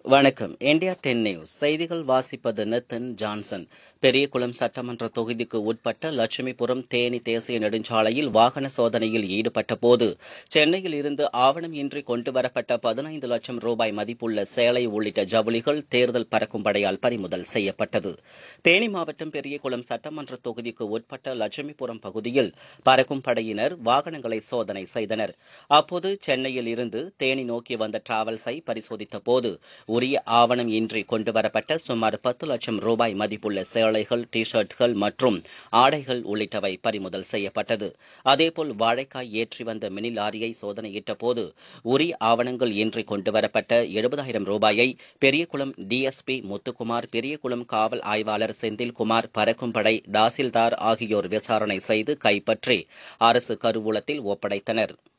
வணக்கம் India ten news செய்திகள் வாசிப்பது நிதின் ஜான்சன் பெரியகுளம் சட்டமன்ற தொகுதிக்கு உட்பட்ட லட்சுமிபுரம் தேனி தேசிய நெடுஞ்சாலையில் வாகன சோதனையில் ஈடுபட்ட போது சென்னையில் இருந்து ஆவணம் இன்றி கொண்டுவரப்பட்ட பதினைந்து லட்சம் ரூபாய் மதிப்புள்ள சேலை உள்ளிட்ட ஜவுளிகள் தேர்தல் பறக்கும் படையால் பறிமுதல் செய்யப்பட்டது தேனி மாவட்டம் பெரியகுளம் சட்டமன்ற தொகுதிக்கு உட்பட்ட லட்சுமிபுரம் பகுதியில் பறக்கும் படையினர் வாகனங்களை சோதனை செய்தனர் அப்போது சென்னையில் இருந்து தேனி நோக்கி வந்த டிராவல்ஸை பரிசோதித்த போது உரிய ஆவணம் இன்றி கொண்டுவரப்பட்ட சுமார் பத்து லட்சம் ரூபாய் மதிப்புள்ள சேலைகள் டி ஷர்ட்கள் மற்றும் ஆடைகள் உள்ளிட்டவை பறிமுதல் செய்யப்பட்டது அதேபோல் வாழைக்காய் ஏற்றி வந்த மினி லாரியை சோதனையிட்ட போது உரிய ஆவணங்கள் இன்றி கொண்டுவரப்பட்ட எழுபதாயிரம் ரூபாயை பெரியகுளம் டிஎஸ்பி முத்துக்குமார் பெரியகுளம் காவல் ஆய்வாளர் செந்தில்குமார் பறக்கும்படை தாசில்தார் ஆகியோர் விசாரணை செய்து கைப்பற்றி அரசு கருவூலத்தில் ஒப்படைத்தனர்